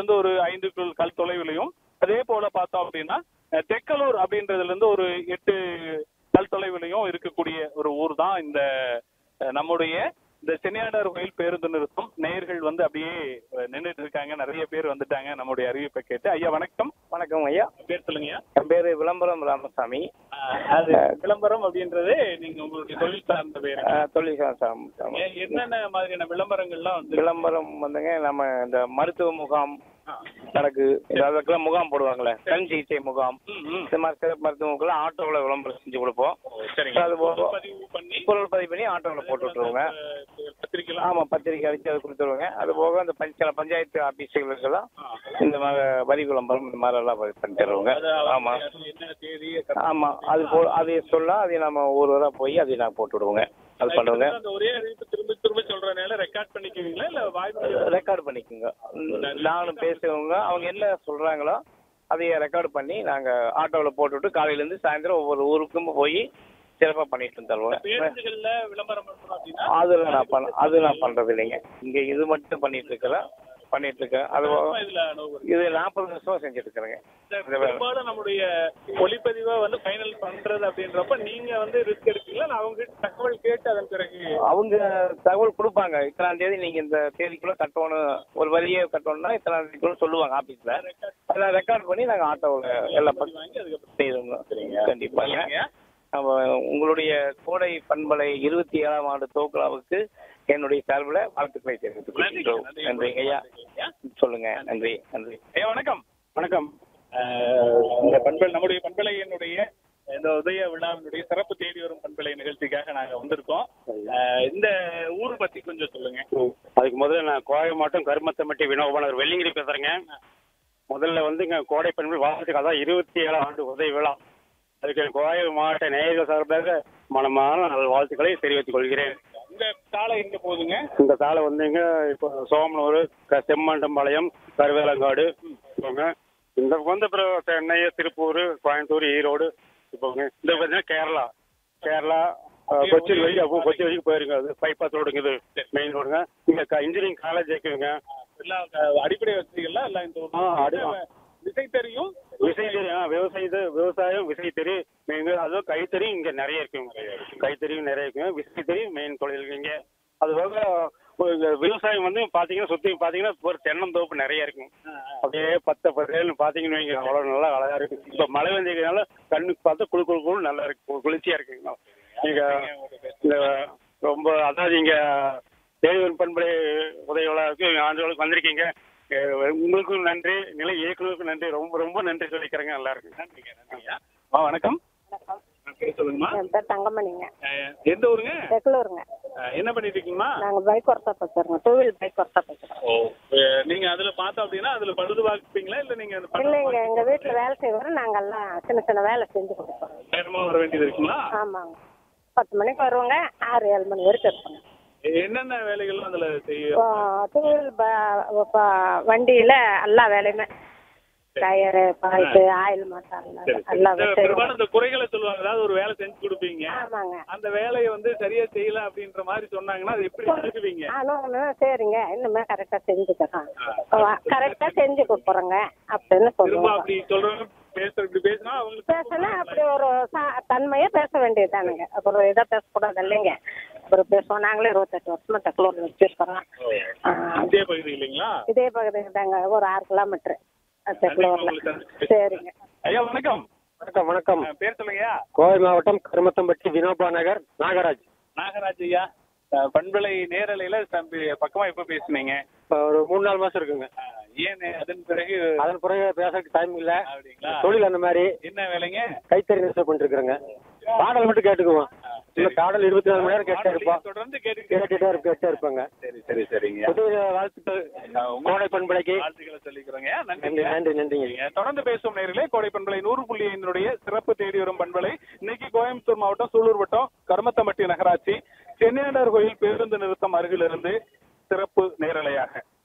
இருந்து ஒரு ஐந்து கிலோ கல் தொலைவிலையும் அதே போல பார்த்தோம் அப்படின்னா அஹ், தெக்கலூர் அப்படின்றதுல இருந்து ஒரு எட்டு கல் தொலைவிலையும் இருக்கக்கூடிய ஒரு ஊர் தான் இந்த அஹ், நம்முடைய இந்த சென்னியாண்டார் கோயில் பேருந்து நிறுத்தம் நேயர்கள் வந்து அப்படியே நின்றுட்டு இருக்காங்க நிறைய பேர் வந்துட்டாங்க நம்முடைய அறிவிப்பை கேட்டு ஐயா வணக்கம் வணக்கம் ஐயா பேர் சொல்லுங்கய்யா என் பேரு விளம்பரம் ராமசாமி அஹ், அது விளம்பரம் அப்படின்றது நீங்க உங்களுடைய தொழில் சார்ந்த பேரு அஹ், தொழில் சா- சா- சா- ஏ- என்னென்ன மாதிரியான விளம்பரங்கள்லாம் வந்து விளம்பரம் வந்துங்க நம்ம இந்த மருத்துவ முகாம் ஆ. நடக்கு அதுக்கெல்லாம் முகாம் போடுவாங்களே கண் சிகிச்சை முகாம் ம், ம். இந்த மாதிரி சிறப்பு மருத்துவ முகாம் ஆட்டோவில் விளம்பரம் செஞ்சு கொடுப்போம் சரிங்க அது போக பதிவு பண்ணி பொருள் பதிவு பண்ணி ஆட்டோவில் போட்டு விட்டுருவோங்க அஹ், பத்திரிக்கைலாம் ஆமா பத்திரிக்கை அடிச்சு அதை கொடுத்துருவோங்க அது போக இந்த பஞ்ச பஞ்சாயத்து ஆபீஸுகளுக்கெல்லாம் இந்த மாதிரி வரி விளம்பரம் இந்த மாதிரி எல்லாம் பண்ணி தருவோங்க அது ஆமா என்ன தேதி ஆமா அது போ அதை சொல்ல அதை நம்ம ஒரு தடவை போய் அதை நான் போட்டு விடுவோங்க அது பண்ணுவோங்க அந்த ஒரே அறிவிப்பு திரும்ப திரும்ப சொல்றதுனால ரெக்கார்ட் பண்ணிக்குவீங்களா இல்ல வாய்ப்பு ரெக்கார்ட் பண்ணிக்கோங்க நானும் பேசுறவங்க அவங்க என்ன சொல்றாங்களோ அதைய ரெக்கார்ட் பண்ணி நாங்க ஆட்டோவில் போட்டுவிட்டு காலையில இருந்து சாயந்தரம் ஒவ்வொரு ஊருக்கும் போய் சிறப்பா பண்ணிட்டு தருவோங்க பேருந்துகள்ல விளம்பரம் பண்றோம் அப்படின்னா அதுல நான் பண்ண அது நான் பண்றது இல்லைங்க இங்க இது மட்டும் பண்ணிட்டு இருக்கிறேன் பண்ணிட்டு இருக்கேன் அது போக இதுல அனுபவம் இது நாற்பது வருஷமா செஞ்சுட்டு இருக்கிறேங்க பெரும்பாலும் நம்முடைய ஒளிப்பதிவா வந்து ஃபைனல் பண்றது அப்படின்றப்ப நீங்க வந்து ரிஸ்க் எடுக்கீங்களா இல்ல அவங்க கிட்ட தகவல் கேட்டு அதன் பிறகு அவங்க தகவல் கொடுப்பாங்க இத்தனாம் தேதி நீங்க இந்த தேதிக்குள்ள கட்டணும் ஒரு வரியே கட்டணும்னா இத்தனாம் தேதிக்குள்ள சொல்லுவாங்க ஆபீஸ்ல அதெல்லாம் ரெக்கார்ட் பண்ணி நாங்க ஆட்டோவில் எல்லாம் பண்ணி வாங்கி அதுக்கப்புறம் செய்வோங்க கண்டிப்பாங்க சரிங்க. நம்ம உங்களுடைய கோடை பண்பலை இருபத்தி ஏழாம் ஆண்டு தோக்கலாவுக்கு என்னுடைய சார்பில் வாழ்த்துக்களை தெரிவித்துக் கொள்கின்றோம் நன்றிங்க ஐயா சொல்லுங்க நன்றி நன்றி ஐயா வணக்கம் வணக்கம் அஹ், இந்த பண்பலை நம்முடைய பண்பலையினுடைய இந்த உதய விழாவினுடைய சிறப்பு தேடி வரும் பண்பலை நிகழ்ச்சிக்காக நாங்க வந்திருக்கோம் அஹ், இந்த ஊர் பத்தி கொஞ்சம் சொல்லுங்க அதுக்கு முதல்ல நான் கோவை மாவட்டம் கருமத்தம்பட்டி வினோபனர் வெள்ளிங்கிரி பேசுறேங்க முதல்ல வந்து இங்க கோடை பண்பு வாழ்த்துக்கு அதான் இருபத்தி ஏழாம் ஆண்டு உதவி விழா அதுக்கு கோவை மாவட்ட நேயர்கள் சார்பாக மனமான நல் வாழ்த்துக்களை தெரிவித்துக் கொள்கிறேன் இந்த சாலை எங்க போகுதுங்க இந்த சாலை வந்துங்க இப்போ சோமனூர் க- செம்மண்டம்பாளையம் கருவேலங்காடு போங்க இந்த பக்கம் வந்து அப்புறம் சென்னை திருப்பூர் கோயம்புத்தூர் ஈரோடு இப்போங்க இந்த பார்த்தீங்கன்னா கேரளா கேரளா அஹ், கொச்சின் வரைக்கும் அப்போ கொச்சின் வரைக்கும் போயிருங்க அது பைபாஸ் ரோடுங்க இது மெயின் ரோடுங்க இங்கே இன்ஜினியரிங் காலேஜ் இருக்குங்க எல்லாம் அஹ், அடிப்படை வசதிகள்லாம் எல்லாம் இந்த ஊர்ல ஆ, அடி- இருக்கு. விசை தெரியும் விசைத்தறி ஆ விவசாயத்து விவசாயம் விசைத்தறி மெயின் அதுவும் கைத்தறி இங்கே நிறைய இருக்குங்க கைத்தறியும் நிறைய இருக்குங்க விசைத்தறி மெயின் தொழில் இங்கே அது போக ஒரு இங்க விவசாயம் வந்து பார்த்தீங்கன்னா சுற்றி பார்த்தீங்கன்னா ஒரு தென்னந்தோப்பு நிறைய இருக்குங்க அப்படியே பத்த பத்தேன்னு பார்த்தீங்கன்னு வைங்க அவ்வளோ நல்லா அழகா இருக்கு இப்போ மழை வந்ததுனால கண்ணுக்கு பார்த்தா குளு குளு குளு நல்லா இருக்கு கு- குளிர்ச்சியா இருக்குங்க நீங்க இந்த ரொம்ப அதாவது இங்க தேடிவன் பண்பலை உதவியாளருக்கு ஆண்டுகளுக்கு வந்திருக்கீங்க அஹ் உங்களுக்கும் நன்றி நிலை இயக்குநருக்கும் நன்றி ரொம்ப ரொம்ப நன்றி சொல்லிக்கிறேங்க நல்லா இருக்கு நன்றிங்க நன்றிங்க ஆ வணக்கம் பேர் சொல்லுங்கம்மா என் பேர் தங்கமணிங்க அஹ், எந்த ஊருங்க பெங்களூருங்க அஹ், என்ன பண்ணிட்டு இருக்கீங்கம்மா நாங்கள் பைக் ஒர்த்தா பேசுகிறோங்க டூ வீல் பைக் ஒர்த்தா பேசுகிறோம் ஓ அஹ், நீங்க அதுல பார்த்தோம் அப்படின்னா அதுல பழுது பார்ப்பீங்களா இல்ல நீங்க அந்த பணம் இல்லைங்க எங்கள் வீட்டில் வேலை செய்வோம் நாங்கெல்லாம் சின்ன சின்ன வேலை செஞ்சு கொடுப்போம் நேரமா வர வேண்டியது இருக்குங்களா ஆமாங்க பத்து மணிக்கு வருவாங்க ஆறு ஏழு மணி வரைக்கும் இருப்பாங்க என்னென்ன வேலைகள்லாம் அதுல செய்ய இப்போ டூ வீல் இப்போ வண்டியில் எல்லா வேலையுமே டயரு பைப்பு ஆயில் மாட்டாங்க எல்லா இந்த விஷயம் பெரும்பாலும் இந்த குறைகளை சொல்லுவாங்க அதாவது ஒரு வேலை செஞ்சு கொடுப்பீங்க ஆமாங்க அந்த வேலையை வந்து சரியா செய்யல அப்படின்ற மாதிரி சொன்னாங்கன்னா அது எப்படி செஞ்சுக்குவீங்க நானும் சரிங்க இன்னுமே கரெக்டாக செஞ்சுக்கிறோம் கரெக்டாக செஞ்சு கொடுக்குறோங்க அப்படின்னு திரும்ப சொல்லுவாங்க அப்படி சொல்றவங்க பேசுற இப்படி பேசினா அவங்களுக்கு பேசினா அப்படி ஒரு சா- தன்மையா பேச வேண்டியதுதானுங்க அப்புறம் இதாக பேசக்கூடாது இல்லைங்க அப்புறம் பேசுவோம் நாங்களே இருபத்தெட்டு வருஷமா தக்கலூர் வச்சிருக்கிறோம் ஆ, இதே பகுதி இல்லைங்களா இதே பகுதியில் தாங்க ஒரு ஆறு கிலோமீட்ரு தக்கலூர்ல சரிங்க ஐயா வணக்கம் வணக்கம் வணக்கம் அஹ், பேர் சொல்லுங்கய்யா கோவை மாவட்டம் கருமத்தம்பட்டி வினோபா நகர் நாகராஜ் நாகராஜ் ஐயா அஹ், பண்பலை நேரலையில தம்பி பக்கமா எப்ப பேசுனீங்க இப்போ ஒரு மூணு நாலு மாசம் இருக்குங்க அஹ், ஏன் அதன் பிறகு அதன் பிறகு பேசுறதுக்கு டைம் இல்ல அப்படிங்களா தொழில் அந்த மாதிரி என்ன வேலைங்க கைத்தறி நெசவு பண்ணிட்டு இருக்கிறேங்க பாடல் மட்டும் கேட்டுக்குவோம் இல்ல பாடல் இருபத்தி நாலு மணி நேரம் கேட்டே இருப்போம் தொடர்ந்து கேட்டு கேட்டுட்டே இருப்ப கேட்டே இருப்பாங்க சரி சரி சரிங்க புது வாழ்த்துக்கள் கோடை பண்பலைக்கு வாழ்த்துக்களை சொல்லிக்கிறோங்க நன்றி நன்றி நன்றி நன்றிங்க சரிங்க. தொடர்ந்து பேசும் நேர்களே கோடை பண்பலை நூறு புள்ளி ஐந்தினுடைய சிறப்பு தேடி வரும் பண்பலை இன்னைக்கு கோயம்புத்தூர் மாவட்டம் சூலூர் வட்டம் கருமத்தம்பட்டி நகராட்சி சென்னையாண்டார் கோயில் பேருந்து நிறுத்தம் அருகிலிருந்து சிறப்பு நேரலையாக